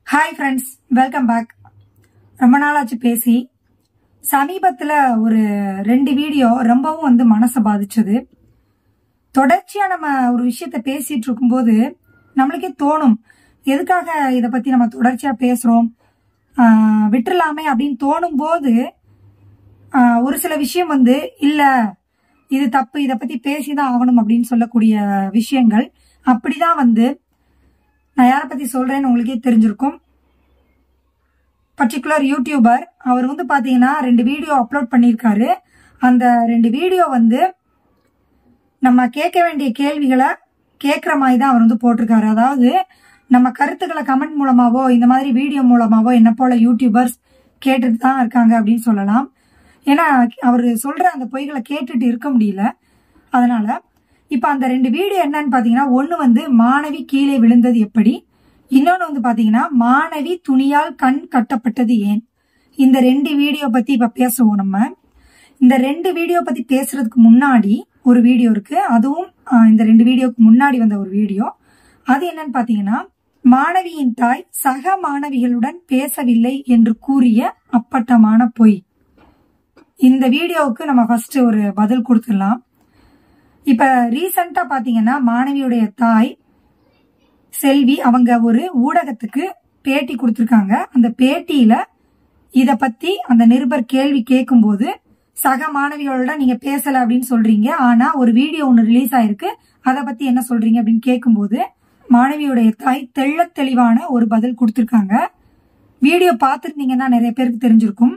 hi friends welcome back ரொம்ப நாளாச்சு பேசி சமீபத்தில் ஒரு ரெண்டு வீடியோ ரொம்பவும் வந்து மனசை பாதிச்சது தொடர்ச்சியாக நம்ம ஒரு விஷயத்த பேசிட்டு இருக்கும்போது நம்மளுக்கே தோணும் எதுக்காக இதை பற்றி நம்ம தொடர்ச்சியாக பேசுகிறோம் விட்டுறலாமே அப்படின்னு தோணும் போது ஆஹ், ஒரு சில விஷயம் வந்து இல்லை இது தப்பு இதை பற்றி பேசி தான் ஆகணும் அப்படின்னு சொல்லக்கூடிய விஷயங்கள் அப்படிதான் வந்து நான் யாரை பற்றி சொல்கிறேன்னு உங்களுக்கே தெரிஞ்சிருக்கும் பர்டிகுலர் யூடியூபர் அவர் வந்து பார்த்தீங்கன்னா ரெண்டு வீடியோ அப்லோட் பண்ணியிருக்காரு அந்த ரெண்டு வீடியோ வந்து நம்ம கேட்க வேண்டிய கேள்விகளை கேட்குற மாதிரி தான் அவர் வந்து போட்டிருக்காரு அதாவது நம்ம கருத்துக்களை கமெண்ட் மூலமாவோ இந்த மாதிரி வீடியோ மூலமாவோ என்ன போல யூடியூபர்ஸ் கேட்டுட்டு தான் இருக்காங்க அப்படின்னு சொல்லலாம் ஏன்னா அவர் சொல்ற அந்த பொய்களை கேட்டுட்டு இருக்க முடியல அதனால இப்போ அந்த ரெண்டு வீடியோ என்னன்னு பார்த்தீங்கன்னா ஒன்று வந்து மாணவி கீழே விழுந்தது எப்படி இன்னொன்று வந்து பார்த்தீங்கன்னா மாணவி துணியால் கண் கட்டப்பட்டது ஏன் இந்த ரெண்டு வீடியோ பற்றி இப்போ பேசுவோம் நம்ம இந்த ரெண்டு வீடியோ பற்றி பேசுறதுக்கு முன்னாடி ஒரு வீடியோ இருக்கு அதுவும் ஆஹ், இந்த ரெண்டு வீடியோக்கு முன்னாடி வந்த ஒரு வீடியோ அது என்னன்னு பார்த்தீங்கன்னா மாணவியின் தாய் சக மாணவிகளுடன் பேசவில்லை என்று கூறிய அப்பட்டமான பொய் இந்த வீடியோவுக்கு நம்ம ஃபர்ஸ்ட் ஒரு பதில் கொடுத்துடலாம் இப்ப ரீசெண்டா பாத்தீங்கன்னா மாணவியுடைய தாய் செல்வி அவங்க ஒரு ஊடகத்துக்கு பேட்டி கொடுத்திருக்காங்க அந்த பேட்டியில இத பத்தி அந்த நிருபர் கேள்வி கேட்கும்போது சக மாணவிகளோட நீங்க பேசல அப்படின்னு சொல்றீங்க ஆனா ஒரு வீடியோ ஒன்னு ரிலீஸ் ஆயிருக்கு அதை பத்தி என்ன சொல்றீங்க அப்படின்னு கேட்கும்போது மாணவியுடைய தாய் தெள்ளத் தெளிவான ஒரு பதில் கொடுத்திருக்காங்க வீடியோ பார்த்துருந்தீங்கன்னா நிறைய பேருக்கு தெரிஞ்சிருக்கும்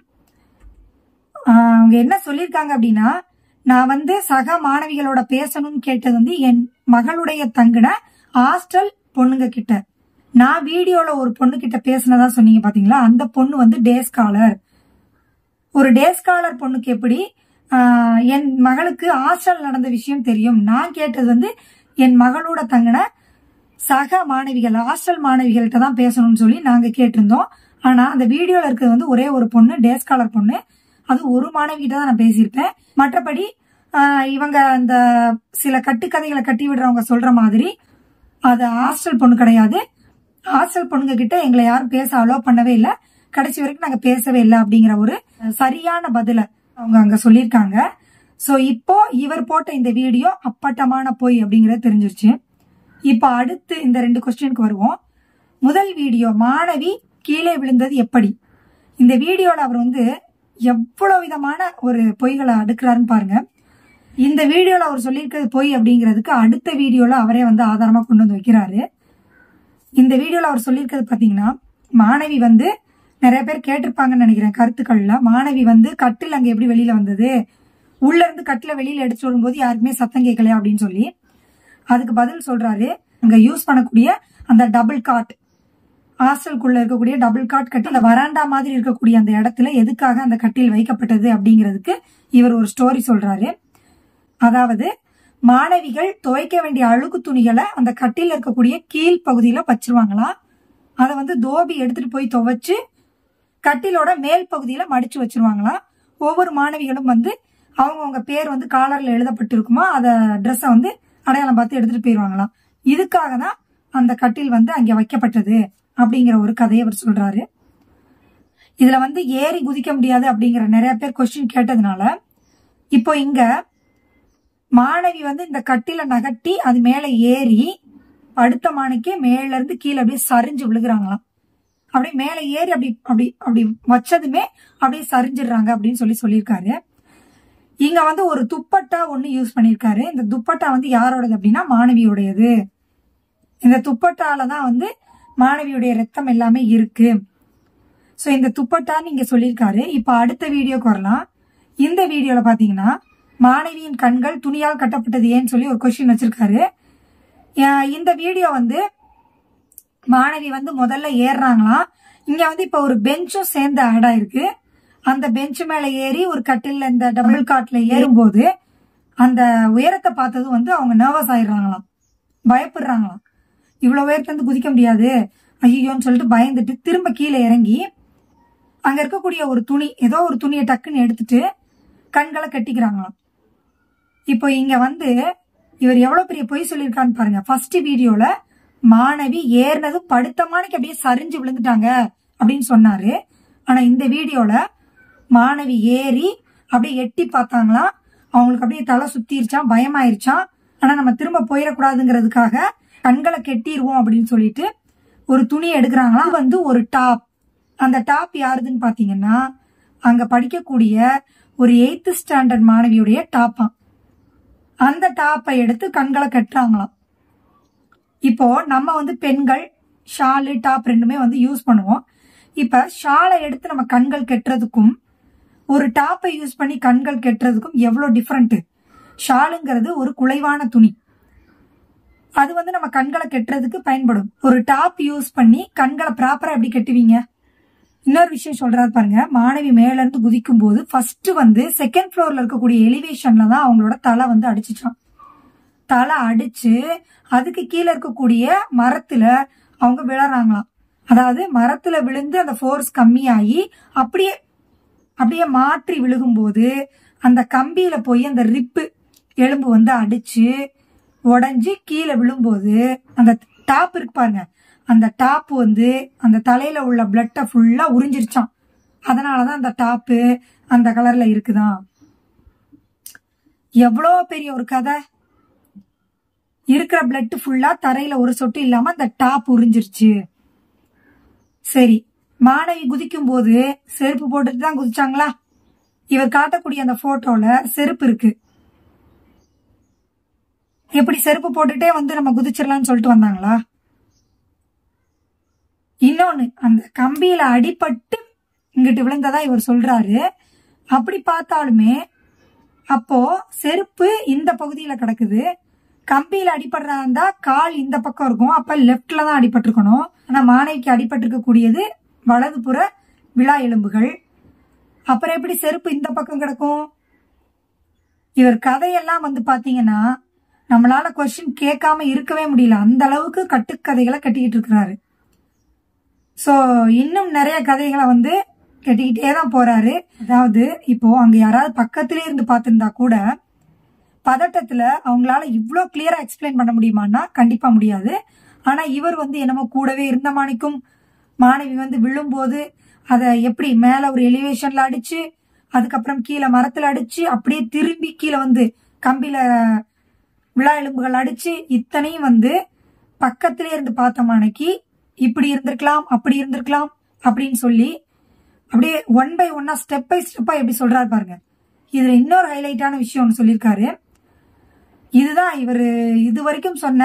ஆஹ் அவங்க என்ன சொல்லியிருக்காங்க அப்படின்னா நான் வந்து சக மாணவிகளோட பேசணும்னு கேட்டது வந்து என் மகளுடைய தங்குன ஹாஸ்டல் பொண்ணுங்க கிட்ட நான் வீடியோல ஒரு பொண்ணு கிட்ட பேசினதா சொன்னீங்க பாத்தீங்களா அந்த பொண்ணு வந்து டே ஸ்காலர் ஒரு டே ஸ்காலர் பொண்ணுக்கு எப்படி ஆஹ், என் மகளுக்கு ஹாஸ்டல் நடந்த விஷயம் தெரியும் நான் கேட்டது வந்து என் மகளோட தங்கின சக மாணவிகள் ஹாஸ்டல் மாணவிகள்கிட்ட தான் பேசணும்னு சொல்லி நாங்க கேட்டிருந்தோம் ஆனா அந்த வீடியோல இருக்கிறது வந்து ஒரே ஒரு பொண்ணு டே ஸ்காலர் பொண்ணு அது ஒரு மாணவி கிட்ட தான் நான் பேசியிருப்பேன் மற்றபடி ஆஹ், இவங்க அந்த சில கட்டுக்கதைகளை கட்டி விடுறவங்க சொல்ற மாதிரி அது ஹாஸ்டல் பொண்ணு கிடையாது ஹாஸ்டல் பொண்ணுங்க கிட்ட எங்களை யாரும் பேச அலோ பண்ணவே இல்லை கடைசி வரைக்கும் நாங்க பேசவே இல்லை அப்படிங்கிற ஒரு சரியான பதில அவங்க அங்க சொல்லியிருக்காங்க சோ இப்போ இவர் போட்ட இந்த வீடியோ அப்பட்டமான பொய் அப்படிங்கறது தெரிஞ்சிருச்சு இப்போ அடுத்து இந்த ரெண்டு கொஸ்டினுக்கு வருவோம் முதல் வீடியோ மாணவி கீழே விழுந்தது எப்படி இந்த வீடியோல அவர் வந்து எவ்வளவு விதமான ஒரு பொய்களை அடுக்கிறாருன்னு பாருங்க இந்த வீடியோல அவர் சொல்லியிருக்கிறது பொய் அப்படிங்கிறதுக்கு அடுத்த வீடியோல அவரே வந்து ஆதாரமா கொண்டு வந்து வைக்கிறாரு இந்த வீடியோல அவர் சொல்லியிருக்கிறது பாத்தீங்கன்னா மாணவி வந்து நிறைய பேர் கேட்டிருப்பாங்கன்னு நினைக்கிறேன் கருத்துக்கள்ல மாணவி வந்து கட்டில் அங்க எப்படி வெளியில வந்தது உள்ள இருந்து கட்டில வெளியில எடுத்து வரும்போது யாருக்குமே சத்தம் கேட்கலையா அப்படின்னு சொல்லி அதுக்கு பதில் சொல்றாரு அங்க யூஸ் பண்ணக்கூடிய அந்த டபுள் காட் ஹாஸ்டலுக்குள்ள இருக்கக்கூடிய டபுள் காட் கட்டில் வராண்டா மாதிரி இருக்கக்கூடிய அந்த இடத்துல எதுக்காக அந்த கட்டில் வைக்கப்பட்டது அப்படிங்கிறதுக்கு இவர் ஒரு ஸ்டோரி சொல்றாரு அதாவது மாணவிகள் துவைக்க வேண்டிய அழுக்கு துணிகளை அந்த கட்டில் இருக்கக்கூடிய கீழ் பகுதியில வச்சிருவாங்களாம் அதை வந்து தோபி எடுத்துட்டு போய் துவைச்சு கட்டிலோட மேல் பகுதியில மடிச்சு வச்சிருவாங்களாம் ஒவ்வொரு மாணவிகளும் வந்து அவங்கவுங்க பேர் வந்து காலர்ல எழுதப்பட்டிருக்குமா அத ட்ரெஸ்ஸை வந்து அடையாளம் பார்த்து எடுத்துட்டு போயிருவாங்களாம் இதுக்காக தான் அந்த கட்டில் வந்து அங்க வைக்கப்பட்டது அப்படிங்கிற ஒரு கதையை அவர் சொல்றாரு இதுல வந்து ஏறி குதிக்க முடியாது அப்படிங்கிற நிறைய பேர் கொஸ்டின் கேட்டதுனால இப்போ இங்க மாணவி வந்து இந்த கட்டில நகட்டி அது மேல ஏறி அடுத்த மாணிக்கு மேல இருந்து கீழே அப்படியே சரிஞ்சு விழுகுறாங்களாம் அப்படியே மேல ஏறி அப்படி அப்படி அப்படி வச்சதுமே அப்படியே சரிஞ்சிடுறாங்க அப்படின்னு சொல்லி சொல்லியிருக்காரு இங்க வந்து ஒரு துப்பட்டா ஒண்ணு யூஸ் பண்ணியிருக்காரு இந்த துப்பட்டா வந்து யாரோடது அப்படின்னா மாணவியுடையது இந்த துப்பட்டால தான் வந்து மாணவியுடைய ரத்தம் எல்லாமே இருக்கு ஸோ இந்த துப்பட்டான்னு இங்க சொல்லியிருக்காரு இப்போ அடுத்த வீடியோக்கு வரலாம் இந்த வீடியோல பாத்தீங்கன்னா மாணவியின் கண்கள் துணியால் கட்டப்பட்டது ஏன்னு சொல்லி ஒரு கொஸ்டின் வச்சிருக்காரு அஹ் இந்த வீடியோ வந்து மாணவி வந்து முதல்ல ஏறுறாங்களாம் இங்க வந்து இப்ப ஒரு பெஞ்சும் சேர்ந்து ஆட் ஆயிருக்கு அந்த பெஞ்ச் மேல ஏறி ஒரு கட்டில்ல இந்த டபுள் காட்ல ஏறும்போது அந்த உயரத்தை பார்த்ததும் வந்து அவங்க நர்வஸ் ஆயிடுறாங்களாம் பயப்படுறாங்களாம் இவ்வளவு உயரத்துல இருந்து குதிக்க முடியாது ஐயோன்னு சொல்லிட்டு பயந்துட்டு திரும்ப கீழே இறங்கி அங்க இருக்கக்கூடிய ஒரு துணி ஏதோ ஒரு துணியை டக்குன்னு எடுத்துட்டு கண்களை கட்டிக்கிறாங்களாம் இப்போ இங்க வந்து இவர் எவ்வளவு பெரிய பொய் சொல்லியிருக்கான்னு பாருங்க ஃபர்ஸ்ட் வீடியோல மாணவி ஏறினதும் படுத்த மாணிக்கு அப்படியே சரிஞ்சு விழுந்துட்டாங்க அப்படின்னு சொன்னாரு ஆனா இந்த வீடியோல மாணவி ஏறி அப்படியே எட்டி பார்த்தாங்களாம் அவங்களுக்கு அப்படியே தலை சுத்திருச்சான் பயமாயிருச்சான் ஆனா நம்ம திரும்ப போயிடக்கூடாதுங்கிறதுக்காக கண்களை கெட்டிடுவோம் அப்படின்னு சொல்லிட்டு ஒரு துணி எடுக்கிறாங்களா அது வந்து ஒரு டாப் அந்த டாப் யாருதுன்னு பாத்தீங்கன்னா அங்க படிக்கக்கூடிய ஒரு எயித்து ஸ்டாண்டர்ட் மாணவியுடைய டாப்பாம் அந்த டாப்பை எடுத்து கண்களை கட்டுறாங்களாம் இப்போ நம்ம வந்து பெண்கள் ஷாலு டாப் ரெண்டுமே வந்து யூஸ் பண்ணுவோம் இப்ப ஷாலை எடுத்து நம்ம கண்கள் கெட்டுறதுக்கும் ஒரு டாப்பை யூஸ் பண்ணி கண்கள் கெட்டுறதுக்கும் எவ்வளவு டிஃப்ரெண்ட் ஷாலுங்கிறது ஒரு குலைவான துணி அது வந்து நம்ம கண்களை கெட்டுறதுக்கு பயன்படும் ஒரு டாப் யூஸ் பண்ணி கண்களை ப்ராப்பரா எப்படி கட்டுவீங்க இன்னொரு விஷயம் சொல்றாரு பாருங்க மாணவி மேல இருந்து குதிக்கும் போது ஃபர்ஸ்ட் வந்து செகண்ட் ஃப்ளோர்ல இருக்கக்கூடிய எலிவேஷன்ல தான் அவங்களோட தலை வந்து அடிச்சுச்சான் தலை அடிச்சு அதுக்கு கீழே இருக்கக்கூடிய மரத்துல அவங்க விழறாங்களாம் அதாவது மரத்துல விழுந்து அந்த ஃபோர்ஸ் கம்மியாகி அப்படியே அப்படியே மாற்றி விழுகும்போது அந்த கம்பியில போய் அந்த ரிப்பு எலும்பு வந்து அடிச்சு உடைஞ்சு கீழே விழும்போது அந்த டாப் இருக்கு பாருங்க அந்த டாப் வந்து அந்த தலையில உள்ள பிளட்டை ஃபுல்லா உறிஞ்சிருச்சான் அதனாலதான் அந்த டாப்பு அந்த கலர்ல இருக்குதான் எவ்வளோ பெரிய ஒரு கதை இருக்கிற பிளட் ஃபுல்லா தரையில ஒரு சொட்டு இல்லாம அந்த டாப் உறிஞ்சிருச்சு சரி மாணவி குதிக்கும் போது செருப்பு போட்டுட்டு தான் குதிச்சாங்களா இவர் காட்டக்கூடிய அந்த போட்டோல செருப்பு இருக்கு எப்படி செருப்பு போட்டுட்டே வந்து நம்ம குதிச்சிடலாம்னு சொல்லிட்டு வந்தாங்களா இன்னொன்னு அந்த கம்பியில அடிபட்டு இங்கிட்டு விழுந்ததா இவர் சொல்றாரு அப்படி பார்த்தாலுமே அப்போ செருப்பு இந்த பகுதியில கிடக்குது கம்பியில அடிபடுறதா இருந்தா கால் இந்த பக்கம் இருக்கும் அப்ப லெப்ட்ல தான் அடிபட்டிருக்கணும் ஆனா மாணவிக்கு அடிபட்டிருக்க கூடியது வலதுபுற விழா எலும்புகள் அப்புறம் எப்படி செருப்பு இந்த பக்கம் கிடக்கும் இவர் கதையெல்லாம் வந்து பாத்தீங்கன்னா நம்மளால கொஸ்டின் கேட்காம இருக்கவே முடியல அந்த அளவுக்கு கட்டுக்கதைகளை கட்டிக்கிட்டு இருக்கிறாரு சோ இன்னும் நிறைய கதைகளை வந்து கட்டிக்கிட்டே தான் போறாரு அதாவது இப்போ அங்க யாராவது பக்கத்திலே இருந்து பார்த்திருந்தா கூட பதட்டத்துல அவங்களால இவ்ளோ கிளியரா எக்ஸ்பிளைன் பண்ண முடியுமான்னா கண்டிப்பா முடியாது ஆனா இவர் வந்து என்னமோ கூடவே இருந்த மாணிக்கும் மாணவி வந்து விழும்போது அதை எப்படி மேல ஒரு எலிவேஷன்ல அடிச்சு அதுக்கப்புறம் கீழே மரத்துல அடிச்சு அப்படியே திரும்பி கீழே வந்து கம்பியில விழா எலும்புகள் அடிச்சு இத்தனையும் வந்து பக்கத்திலே இருந்து பார்த்த மாணிக்கு இப்படி இருந்திருக்கலாம் அப்படி இருந்திருக்கலாம் அப்படின்னு சொல்லி அப்படியே ஒன் பை ஒன்னா ஸ்டெப் பை ஸ்டெப்பா எப்படி சொல்றாரு பாருங்க இதுல இன்னொரு ஹைலைட்டான விஷயம் ஒன்று சொல்லியிருக்காரு இதுதான் இவர் இது வரைக்கும் சொன்ன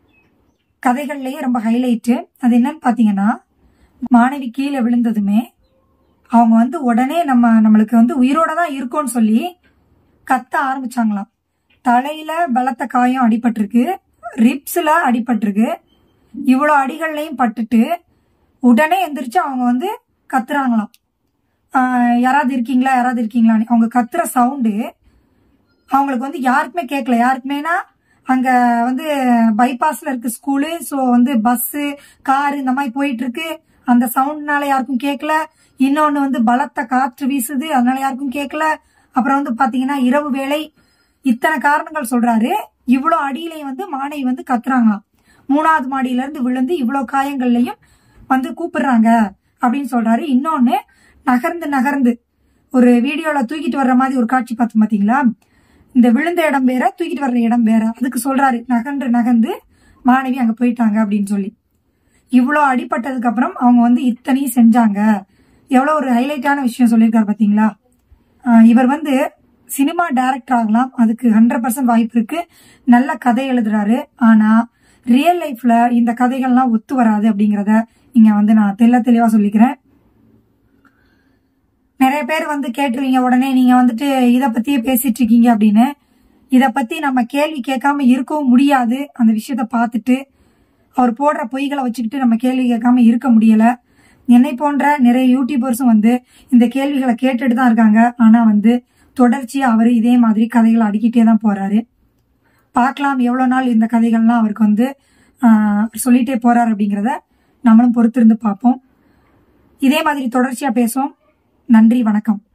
கதைகள்லயே ரொம்ப ஹைலைட்டு அது என்னன்னு பாத்தீங்கன்னா மாணவி கீழே விழுந்ததுமே அவங்க வந்து உடனே நம்ம நம்மளுக்கு வந்து உயிரோட தான் இருக்கோம்னு சொல்லி கத்த ஆரம்பிச்சாங்களாம் தலையில பலத்த காயம் அடிபட்டிருக்கு ரிப்ஸ்ல அடிபட்டிருக்கு இவ்வளோ அடிகள்லையும் பட்டுட்டு உடனே எந்திரிச்சு அவங்க வந்து கத்துறாங்களாம் ஆஹ் யாராவது இருக்கீங்களா யாராவது இருக்கீங்களான்னு அவங்க கத்துற சவுண்டு அவங்களுக்கு வந்து யாருக்குமே கேட்கல யாருக்குமேனா அங்க வந்து பைபாஸ்ல இருக்கு ஸ்கூலு ஸோ வந்து பஸ்ஸு காரு இந்த மாதிரி போயிட்டு இருக்கு அந்த சவுண்ட்னால யாருக்கும் கேட்கல இன்னொன்னு வந்து பலத்த காற்று வீசுது அதனால யாருக்கும் கேட்கல அப்புறம் வந்து பாத்தீங்கன்னா இரவு வேளை இத்தனை காரணங்கள் சொல்றாரு இவ்வளோ அடியிலையும் வந்து மாணவி வந்து கத்துறாங்களாம் மூணாவது மாடியில இருந்து விழுந்து இவ்வளோ காயங்கள்லையும் வந்து கூப்பிடுறாங்க அப்படின்னு சொல்றாரு இன்னொன்னு நகர்ந்து நகர்ந்து ஒரு வீடியோல தூக்கிட்டு வர்ற மாதிரி ஒரு காட்சி பார்த்தோம் பாத்தீங்களா இந்த விழுந்த இடம் வேற தூக்கிட்டு வர்ற இடம் வேற அதுக்கு சொல்றாரு நகன்று நகர்ந்து மாணவி அங்க போயிட்டாங்க அப்படின்னு சொல்லி இவ்வளோ அடிபட்டதுக்கு அப்புறம் அவங்க வந்து இத்தனையும் செஞ்சாங்க எவ்வளோ ஒரு ஹைலைட்டான விஷயம் சொல்லியிருக்காரு பாத்தீங்களா ஆஹ் இவர் வந்து சினிமா டைரக்டர் ஆகலாம் அதுக்கு ஹண்ட்ரட் பர்சன்ட் வாய்ப்பு இருக்கு நல்ல கதை எழுதுறாரு ஆனா ரியல் லைஃப்ல இந்த கதைகள்லாம் ஒத்து வராது அப்படிங்கறத இங்க வந்து நான் தெள்ள தெளிவா சொல்லிக்கிறேன் நிறைய பேர் வந்து கேட்டுருவீங்க உடனே நீங்க வந்துட்டு இத பத்தியே பேசிட்டு இருக்கீங்க அப்படின்னு இத பத்தி நம்ம கேள்வி கேட்காம இருக்கவும் முடியாது அந்த விஷயத்த பார்த்துட்டு அவர் போடுற பொய்களை வச்சுக்கிட்டு நம்ம கேள்வி கேட்காம இருக்க முடியல என்னை போன்ற நிறைய யூடியூபர்ஸும் வந்து இந்த கேள்விகளை கேட்டுட்டு தான் இருக்காங்க ஆனா வந்து தொடர்ச்சியா அவர் இதே மாதிரி கதைகளை அடிக்கிட்டே தான் போறாரு பார்க்கலாம் எவ்வளவு நாள் இந்த கதைகள்லாம் அவருக்கு வந்து ஆஹ், சொல்லிட்டே போறார் அப்படிங்கிறத நம்மளும் பொறுத்திருந்து பார்ப்போம் இதே மாதிரி தொடர்ச்சியா பேசுவோம் நன்றி வணக்கம்